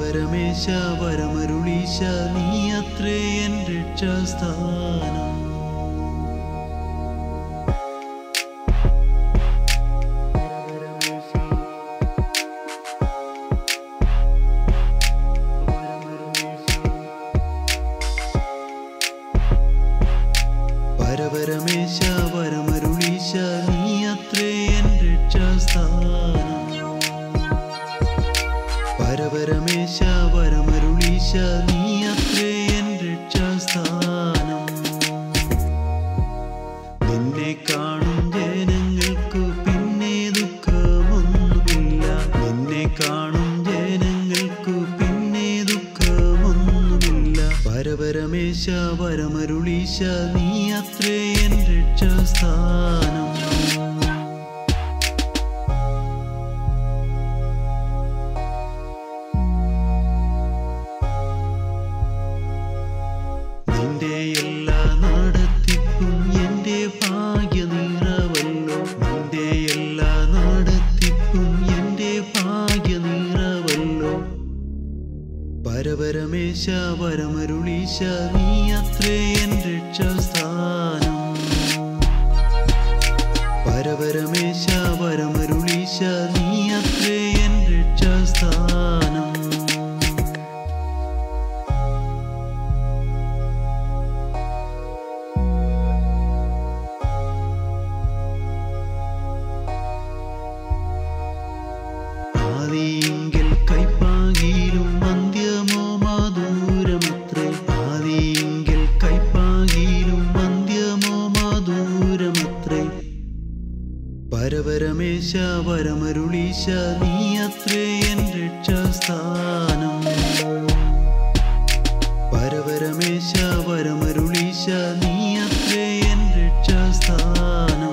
പരപരമേശ പരമരുളീശ നീ അത്രേ എൻ രക്ഷാസ്ഥാനം പരപരമേശ പരമരുളീശ നീ അത്രേ എൻ രക്ഷാസ്ഥാനം പരപരമേശ പരമരുളീശ നീ അത്രേ എൻ രക്ഷാസ്ഥാനം നിന്നെ കാണും ജനങ്ങൾക്കു പിന്നെ ദുഃഖമൊന്നുമില്ല നിന്നെ കാണും ജനങ്ങൾക്കു പിന്നെ ദുഃഖമൊന്നുമില്ല പരപരമേശ പരമരുളീശ നീ അത്രേ എൻ രക്ഷാസ്ഥാനം നിന്റെ എല്ലാ നടത്തിപ്പും എന്റെ ഭാഗ്യ നിറവല്ലോ നിന്റെ എല്ലാ നടത്തിപ്പും എന്റെ ഭാഗ്യ നിറവല്ലോ പരപരമേശ പരമരുളീശ നീ അത്രേ എൻ രക്ഷാസ്ഥാനം പരപരമേശ പരമരുളീശ നീ അത്രേ എൻ രക്ഷാസ്ഥാനം ആദിയെങ്കിൽ കൈപ്പാകിയിലും അന്ത്യമോ മധുരമത്രേ ആദിയെങ്കിൽ കൈപ്പാകിയിലും അന്ത്യമോ മധുരമത്രേ പരപരമേശ പരമരുളീശ നീ അത്രേ എൻ രക്ഷാസ്ഥാനം പരപരമേശ പരമരുളീശ നീ അത്രേ എൻ രക്ഷാസ്ഥാനം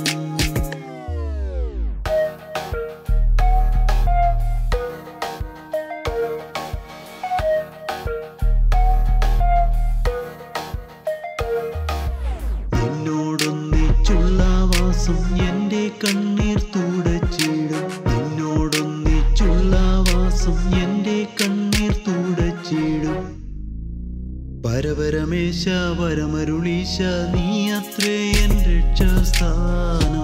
നിന്നോടൊന്നിച്ചുള്ള വാസം എൻ്റെ കണ്ണീർ തുടച്ചിടും നിന്നോടൊന്നിച്ചുള്ള വാസം എൻ്റെ കണ്ണീർ തുടച്ചിടും പരപരമേശ പരമരുളീശ നീ അത്രേ എൻ രക്ഷാസ്ഥാനം